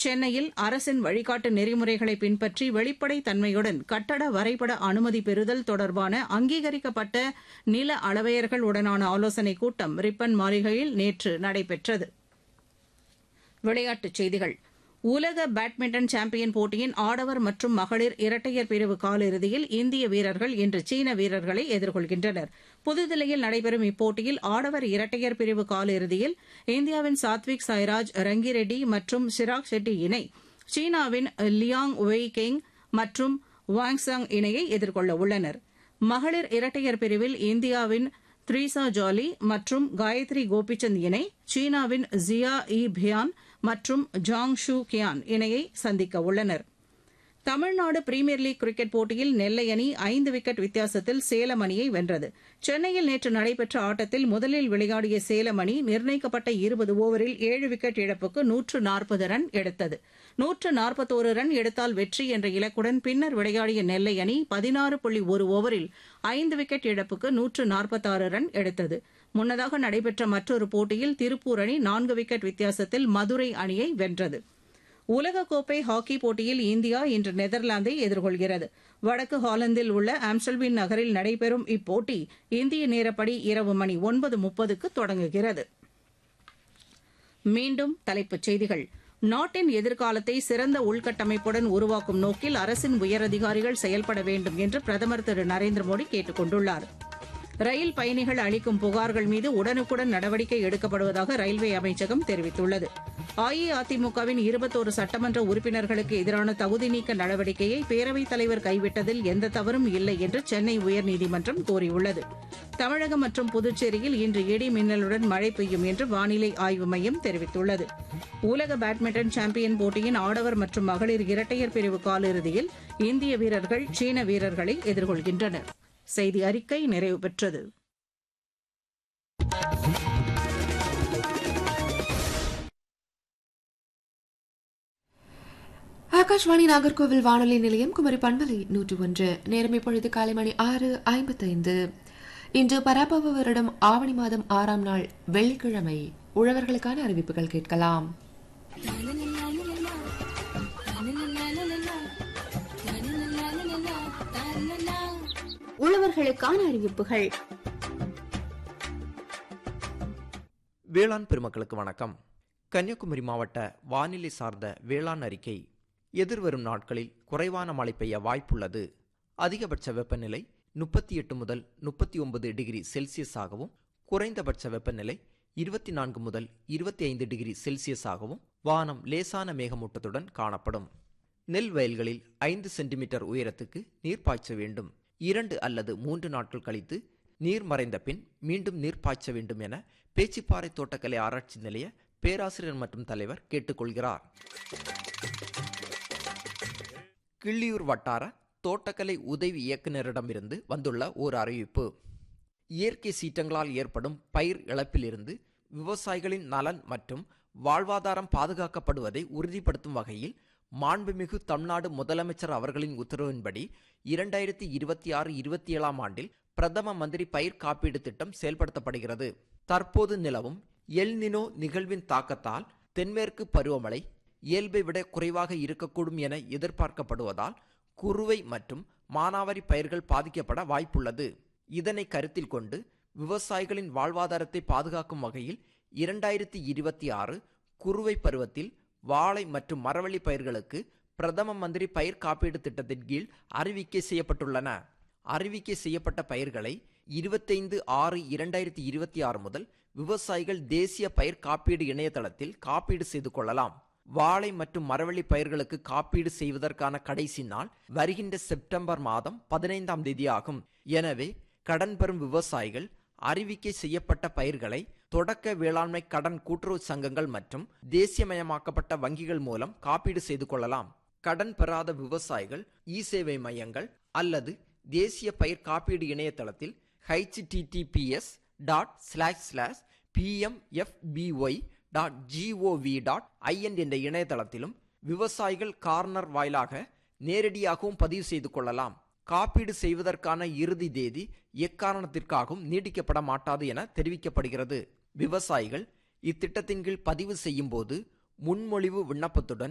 சென்னையில் அரசின் வழிகாட்டு நெறிமுறைகளை பின்பற்றி வெளிப்படை தன்மையுடன் கட்டட வரைபட அனுமதி பெறுதல் தொடர்பான அங்கீகரிக்கப்பட்ட நில அளவையர்கள் உடனான ஆலோசனைக் கூட்டம் ரிப்பன் மாளிகையில் நேற்று நடைபெற்றது விளையாட்டுச் செய்திகள் உலக பேட்மிண்டன் சாம்பியன் போட்டியின் ஆடவர் மற்றும் மகளிர் இரட்டையர் பிரிவு காலிறுதியில் இந்திய வீரர்கள் இன்று சீன வீரர்களை எதிர்கொள்கின்றனர் புதுதில்லியில் நடைபெறும் இப்போட்டியில் ஆடவர் இரட்டையர் பிரிவு காலிறுதியில் இந்தியாவின் சாத்விக் சாய்ராஜ் ரங்கிரெட்டி மற்றும் சிராக் ஷெட்டி இணை சீனாவின் லியாங் வெய் கெங் மற்றும் வாங்சாங் இணையை எதிர்கொள்ள உள்ளனர் மகளிர் இரட்டையர் பிரிவில் இந்தியாவின் த்ரீசா ஜாலி மற்றும் காயத்ரி கோபிச்சந்த் இணை சீனாவின் ஜியா இ பியான் மற்றும் ஜாங் ஷூ கியான் இணையை சந்திக்க உள்ளனர் தமிழ்நாடு பிரீமியர் லீக் கிரிக்கெட் போட்டியில் நெல்லை அணி ஐந்து விக்கெட் வித்தியாசத்தில் சேலம் அணியை வென்றது சென்னையில் நேற்று நடைபெற்ற ஆட்டத்தில் முதலில் விளையாடிய சேலம் அணி நிர்ணயிக்கப்பட்ட இருபது ஓவரில் ஏழு விக்கெட் இழப்புக்கு நூற்று நாற்பது ரன் எடுத்தது நூற்று நாற்பத்தோரு ரன் எடுத்தால் வெற்றி என்ற இலக்குடன் பின்னர் விளையாடிய நெல்லை அணி பதினாறு புள்ளி ஒரு ஓவரில் ஐந்து விக்கெட் இழப்புக்கு நூற்று நாற்பத்தாறு ரன் எடுத்தது முன்னதாக நடைபெற்ற மற்றொரு போட்டியில் திருப்பூர் அணி நான்கு விக்கெட் வித்தியாசத்தில் மதுரை அணியை வென்றது உலகக்கோப்பை ஹாக்கி போட்டியில் இந்தியா இன்று நெதர்லாந்தை எதிர்கொள்கிறது வடக்கு ஹாலந்தில் உள்ள ஆம்ஸ்டல்வின் நகரில் நடைபெறும் இப்போட்டி இந்திய நேரப்படி இரவு மணி ஒன்பது முப்பதுக்கு தொடங்குகிறது மீண்டும் தலைப்புச் செய்திகள் நாட்டின் எதிர்காலத்தை சிறந்த உள்கட்டமைப்புடன் உருவாக்கும் நோக்கில் அரசின் உயரதிகாரிகள் செயல்பட வேண்டும் என்று பிரதமர் திரு நரேந்திர மோடி கேட்டுக் கொண்டுள்ளார் ரயில் பயணிகள் அளிக்கும் புகார்கள் மீது உடனுக்குடன் நடவடிக்கை எடுக்கப்படுவதாக ரயில்வே அமைச்சகம் தெரிவித்துள்ளது அஇஅதிமுகவின் இருபத்தோரு சட்டமன்ற உறுப்பினர்களுக்கு எதிரான தகுதி நீக்க நடவடிக்கையை பேரவைத் தலைவர் கைவிட்டதில் எந்த தவறும் இல்லை என்று சென்னை உயர்நீதிமன்றம் கூறியுள்ளது தமிழகம் மற்றும் புதுச்சேரியில் இன்று இடி மின்னலுடன் மழை பெய்யும் என்று வானிலை ஆய்வு மையம் தெரிவித்துள்ளது உலக பேட்மிண்டன் சாம்பியன் போட்டியின் ஆடவர் மற்றும் மகளிர் இரட்டையர் பிரிவு காலிறுதியில் இந்திய வீரர்கள் சீன வீரர்களை எதிர்கொள்கின்றனர் செய்தி அறிக்கை நிறைவு பெற்றது ஆகாஷ்வாணி நாகர்கோவில் வானொலி நிலையம் குமரி பண்பலை நூற்று ஒன்று நேரம் இப்பொழுது காலை மணி ஆறு ஐம்பத்தைந்து இன்று பராபவ வருடம் ஆவணி மாதம் ஆறாம் நாள் வெள்ளிக்கிழமை உழவர்களுக்கான அறிவிப்புகள் கேட்கலாம் உழவர்களுக்கான அறிவிப்புகள் வேளாண் பெருமக்களுக்கு வணக்கம் கன்னியாகுமரி மாவட்ட வானிலை சார்ந்த வேளாண் அறிக்கை எதிர்வரும் நாட்களில் குறைவான மழை பெய்ய வாய்ப்புள்ளது அதிகபட்ச வெப்பநிலை முப்பத்தி எட்டு முதல் முப்பத்தி ஒன்பது டிகிரி செல்சியஸாகவும் குறைந்தபட்ச வெப்பநிலை இருபத்தி நான்கு முதல் இருபத்தி ஐந்து டிகிரி செல்சியஸாகவும் வானம் லேசான மேகமூட்டத்துடன் காணப்படும் நெல் வயல்களில் ஐந்து சென்டிமீட்டர் உயரத்துக்கு நீர் பாய்ச்ச வேண்டும் இரண்டு அல்லது மூன்று நாட்கள் கழித்து நீர் மறைந்த பின் மீண்டும் நீர் பாய்ச்ச வேண்டும் என பேச்சிப்பாறை தோட்டக்கலை ஆராய்ச்சி நிலைய பேராசிரியர் மற்றும் தலைவர் கேட்டுக்கொள்கிறார் கிள்ளியூர் வட்டார தோட்டக்கலை உதவி இயக்குநரிடமிருந்து வந்துள்ள ஓர் அறிவிப்பு இயற்கை சீற்றங்களால் ஏற்படும் பயிர் இழப்பிலிருந்து விவசாயிகளின் நலன் மற்றும் வாழ்வாதாரம் பாதுகாக்கப்படுவதை உறுதிப்படுத்தும் வகையில் மாண்புமிகு தமிழ்நாடு முதலமைச்சர் அவர்களின் உத்தரவின்படி இரண்டாயிரத்தி இருபத்தி ஆறு இருபத்தி ஏழாம் ஆண்டில் பிரதம மந்திரி பயிர் காப்பீடு திட்டம் செயல்படுத்தப்படுகிறது தற்போது நிலவும் எல்னினோ நிகழ்வின் தாக்கத்தால் தென்மேற்கு பருவமழை இயல்பை விட குறைவாக இருக்கக்கூடும் என எதிர்பார்க்கப்படுவதால் குறுவை மற்றும் மானாவாரி பயிர்கள் பாதிக்கப்பட வாய்ப்புள்ளது இதனை கருத்தில் கொண்டு விவசாயிகளின் வாழ்வாதாரத்தை பாதுகாக்கும் வகையில் இரண்டாயிரத்தி இருபத்தி ஆறு குறுவை பருவத்தில் வாழை மற்றும் மரவள்ளி பயிர்களுக்கு பிரதம மந்திரி பயிர் காப்பீடு திட்டத்தின் கீழ் அறிவிக்கை செய்யப்பட்டுள்ளன அறிவிக்கை செய்யப்பட்ட பயிர்களை இருபத்தைந்து ஆறு இரண்டாயிரத்தி இருபத்தி ஆறு முதல் விவசாயிகள் தேசிய பயிர் காப்பீடு இணையதளத்தில் காப்பீடு செய்து கொள்ளலாம் வாழை மற்றும் மரவள்ளி பயிர்களுக்கு காப்பீடு செய்வதற்கான கடைசி நாள் வருகின்ற செப்டம்பர் மாதம் பதினைந்தாம் தேதி ஆகும் எனவே கடன் பெறும் விவசாயிகள் அறிவிக்கை செய்யப்பட்ட பயிர்களை தொடக்க வேளாண்மை கடன் கூட்டுறவு சங்கங்கள் மற்றும் தேசியமயமாக்கப்பட்ட வங்கிகள் மூலம் காப்பீடு செய்து கொள்ளலாம் கடன் பெறாத விவசாயிகள் இ சேவை மையங்கள் அல்லது தேசிய பயிர் காப்பீடு இணையதளத்தில் HTTPS dot slash slash PMFBY dot GOV dot IN என்ற இணையதளத்திலும் விவசாயிகள் கார்னர் வாயிலாக நேரடியாகவும் பதிவு செய்து கொள்ளலாம் காப்பீடு செய்வதற்கான இறுதி தேதி எக்காரணத்திற்காகவும் நீட்டிக்கப்பட மாட்டாது என தெரிவிக்கப்படுகிறது விவசாயிகள் இத்திட்டத்தின் கீழ் பதிவு செய்யும் போது முன்மொழிவு விண்ணப்பத்துடன்